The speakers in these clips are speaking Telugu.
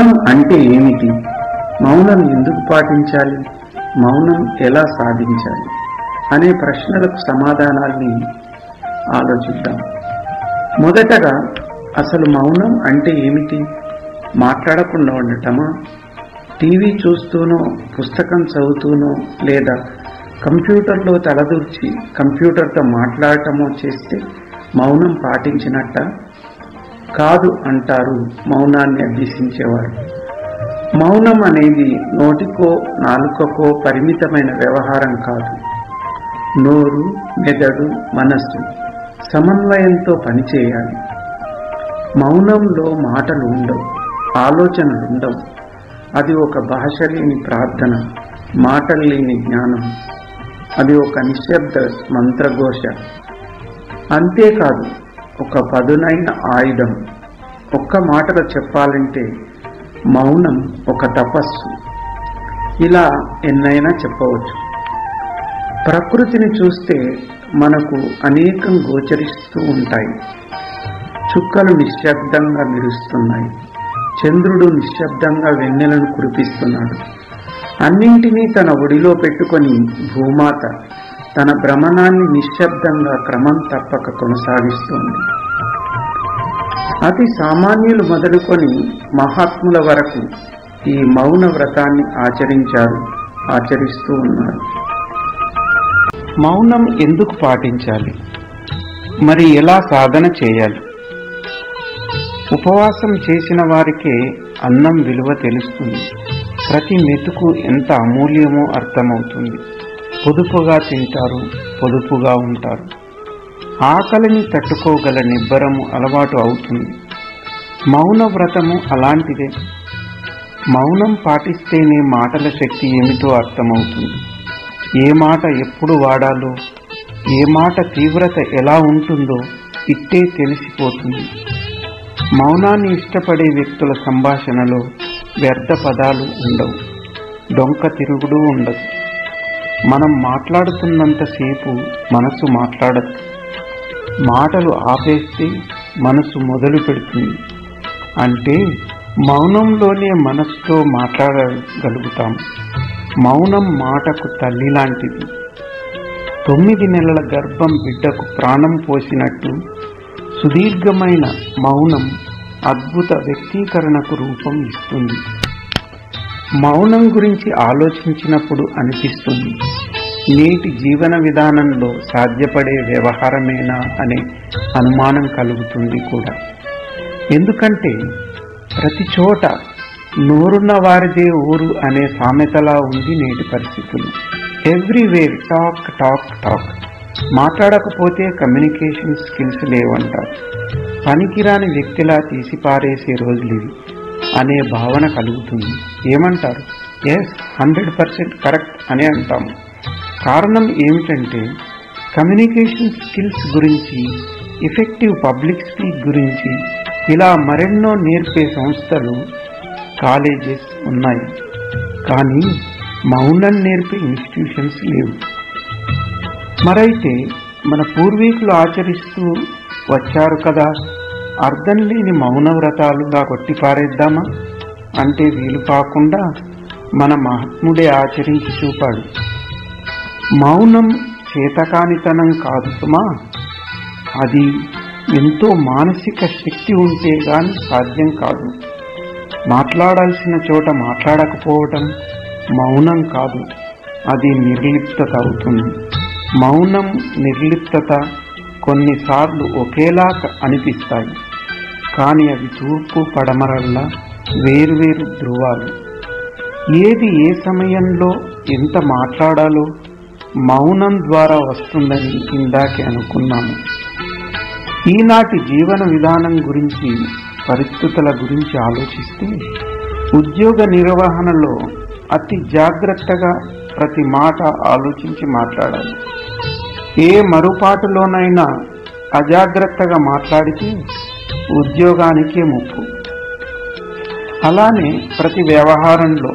మౌనం అంటే ఏమిటి మౌనం ఎందుకు పాటించాలి మౌనం ఎలా సాధించాలి అనే ప్రశ్నలకు సమాధానాల్ని ఆలోచిద్దాం మొదటగా అసలు మౌనం అంటే ఏమిటి మాట్లాడకుండా ఉండటమా టీవీ చూస్తూనో పుస్తకం చదువుతూనో లేదా కంప్యూటర్లో తలదూర్చి కంప్యూటర్తో మాట్లాడటమో చేస్తే మౌనం పాటించినట్ట కాదు అంటారు మౌనాన్ని అభ్యసించేవారు మౌనం అనేది నోటికో నాలుకకో పరిమితమైన వ్యవహారం కాదు నోరు మెదడు మనస్సు సమన్వయంతో పనిచేయాలి మౌనంలో మాటలు ఉండవు ఆలోచనలు ఉండవు అది ఒక భాష లేని ప్రార్థన మాటలు లేని జ్ఞానం అది ఒక నిశ్శబ్ద మంత్రఘోష అంతేకాదు ఒక పదునైన ఆయుధం ఒక్క మాటలో చెప్పాలంటే మౌనం ఒక తపస్సు ఇలా ఎన్నైనా చెప్పవచ్చు ప్రకృతిని చూస్తే మనకు అనేకం గోచరిస్తూ ఉంటాయి చుక్కలు నిశ్శబ్దంగా మెరుస్తున్నాయి చంద్రుడు నిశ్శబ్దంగా వెన్నెలను కురిపిస్తున్నాడు అన్నింటినీ తన ఒడిలో పెట్టుకొని భూమాత తన భ్రమణాన్ని నిశ్శబ్దంగా క్రమం తప్పక కొనసాగిస్తుంది అతి సామాన్యులు మొదలుకొని మహాత్ముల వరకు ఈ మౌన వ్రతాన్ని ఆచరించారు ఆచరిస్తూ ఉన్నారు మౌనం ఎందుకు పాటించాలి మరి ఎలా సాధన చేయాలి ఉపవాసం చేసిన వారికే అన్నం విలువ తెలుస్తుంది ప్రతి మెతుకు ఎంత అమూల్యమో అర్థమవుతుంది పొదుపుగా తింటారు పొదుపుగా ఉంటారు ఆకలిని తట్టుకోగల నిబ్బరము అలవాటు అవుతుంది మౌన వ్రతము అలాంటిదే మౌనం పాటిస్తేనే మాటల శక్తి ఏమిటో అర్థమవుతుంది ఏ మాట ఎప్పుడు వాడాలో ఏ మాట తీవ్రత ఎలా ఉంటుందో ఇట్టే తెలిసిపోతుంది మౌనాన్ని ఇష్టపడే వ్యక్తుల సంభాషణలో వ్యర్థ పదాలు ఉండవు డొంక తిరుగుడు ఉండదు మనం మాట్లాడుతున్నంతసేపు మనసు మాట్లాడదు మాటలు ఆపేస్తే మనసు మొదలు పెడుతుంది అంటే మౌనంలోనే మనసుతో మాట్లాడగలుగుతాం మౌనం మాటకు తల్లి లాంటిది తొమ్మిది నెలల గర్భం బిడ్డకు ప్రాణం పోసినట్టు సుదీర్ఘమైన మౌనం అద్భుత వ్యక్తీకరణకు రూపం ఇస్తుంది మౌనం గురించి ఆలోచించినప్పుడు అనిపిస్తుంది నేటి జీవన విధానంలో సాధ్యపడే వ్యవహారమేనా అనే అనుమానం కలుగుతుంది కూడా ఎందుకంటే ప్రతి చోట నోరున్న వారిదే ఊరు అనే సామెతలా ఉంది నేటి పరిస్థితులు ఎవ్రీవేర్ టాక్ టాక్ టాక్ మాట్లాడకపోతే కమ్యూనికేషన్ స్కిల్స్ లేవంటారు పనికిరాని వ్యక్తిలా తీసి పారేసే రోజులు ఇవి అనే భావన కలుగుతుంది ఏమంటారు ఎస్ హండ్రెడ్ పర్సెంట్ కరెక్ట్ అని అంటాము కారణం ఏమిటంటే కమ్యూనికేషన్ స్కిల్స్ గురించి ఎఫెక్టివ్ పబ్లిక్ స్పీక్ గురించి ఇలా మరెన్నో నేర్పే సంస్థలు కాలేజెస్ ఉన్నాయి కానీ మౌనం నేర్పే ఇన్స్టిట్యూషన్స్ లేవు మరైతే మన పూర్వీకులు ఆచరిస్తూ వచ్చారు కదా అర్థం లేని మౌన వ్రతాలుగా కొట్టిపారేద్దామా అంటే వీలు కాకుండా మన మహాత్ముడే ఆచరించి చూపాడు మౌనం చేతకానితనం కాదు సుమా అది ఎంతో మానసిక శక్తి ఉంటే గాని సాధ్యం కాదు మాట్లాడాల్సిన చోట మాట్లాడకపోవటం మౌనం కాదు అది నిర్లిప్తత అవుతుంది మౌనం నిర్లిప్తత కొన్నిసార్లు ఒకేలా అనిపిస్తాయి కానీ అవి తూర్పు పడమరల్లా వేరువేరు ధృవాలు ఏది ఏ సమయంలో ఎంత మాట్లాడాలో మౌనం ద్వారా వస్తుందని ఇందాకే అనుకున్నాము ఈనాటి జీవన విధానం గురించి పరిస్థితుల గురించి ఆలోచిస్తే ఉద్యోగ నిర్వహణలో అతి జాగ్రత్తగా ప్రతి మాట ఆలోచించి మాట్లాడాలి ఏ మరుపాటులోనైనా అజాగ్రత్తగా మాట్లాడితే ఉద్యోగానికే ముప్పు అలానే ప్రతి వ్యవహారంలో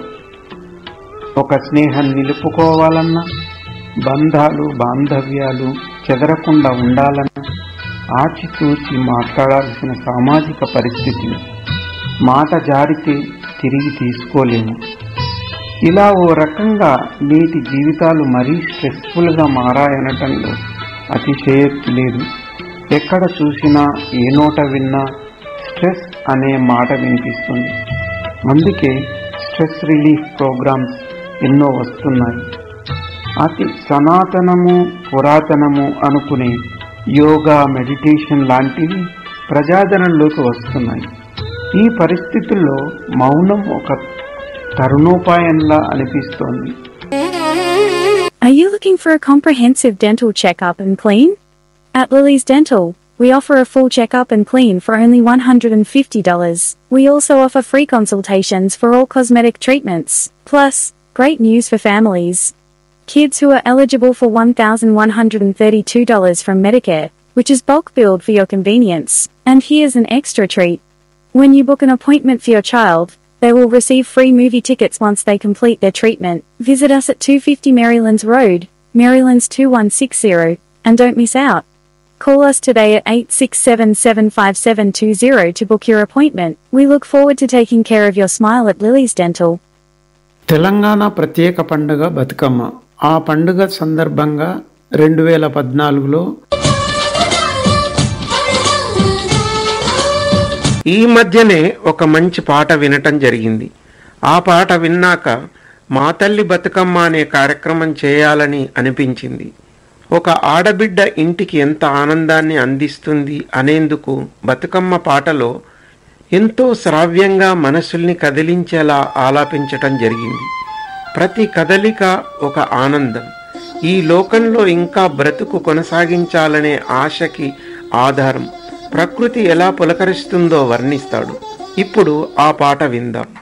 ఒక స్నేహం నిలుపుకోవాలన్నా బంధాలు బాంధవ్యాలు చెదరకుండా ఉండాలన్నా ఆచితూచి మాట్లాడాల్సిన సామాజిక పరిస్థితి మాట జారితే తిరిగి తీసుకోలేము ఇలా ఓ రకంగా నేటి జీవితాలు మరీ స్ట్రెస్ఫుల్గా మారాయనటంలో అతిశయోక్తి లేదు ఎక్కడ చూసినా ఏ నోట విన్నా స్ట్రెస్ అనే మాట వినిపిస్తుంది అందుకే స్ట్రెస్ రిలీఫ్ ప్రోగ్రామ్స్ ఎన్నో వస్తున్నాయి అతి సనాతనము పురాతనము అనుకునే యోగా మెడిటేషన్ లాంటివి ప్రజాదరణలోకి వస్తున్నాయి ఈ పరిస్థితుల్లో మౌనం ఒక తరుణోపాయంలా అనిపిస్తోంది Are you looking for a comprehensive dental checkup and clean? At Lily's Dental, we offer a full checkup and clean for only $150. We also offer free consultations for all cosmetic treatments. Plus, great news for families. Kids who are eligible for $1,132 from Medicare, which is bulk billed for your convenience. And here's an extra treat. When you book an appointment for your child, they will receive free movie tickets once they complete their treatment. Visit us at 250 Marylands Road, Marylands 2160, and don't miss out. Call us today at 867-75720 to book your appointment. We look forward to taking care of your smile at Lily's Dental. Telangana ప్రత్యేక పండుగ బతుకమ్మ ఆ పండుగ సందర్భంగా రెండు వేల పద్నాలుగులో ఈ మధ్యనే ఒక మంచి పాట వినటం జరిగింది ఆ పాట విన్నాక మా తల్లి బతుకమ్మ అనే కార్యక్రమం చేయాలని అనిపించింది ఒక ఆడబిడ్డ ఇంటికి ఎంత ఆనందాన్ని అందిస్తుంది అనేందుకు బతుకమ్మ పాటలో ఎంతో శ్రావ్యంగా మనసుల్ని కదిలించేలా ఆలాపించటం జరిగింది ప్రతి కదలిక ఒక ఆనందం ఈ లోకంలో ఇంకా బ్రతుకు కొనసాగించాలనే ఆశకి ఆధారం ప్రకృతి ఎలా పులకరిస్తుందో వర్ణిస్తాడు ఇప్పుడు ఆ పాట విందాం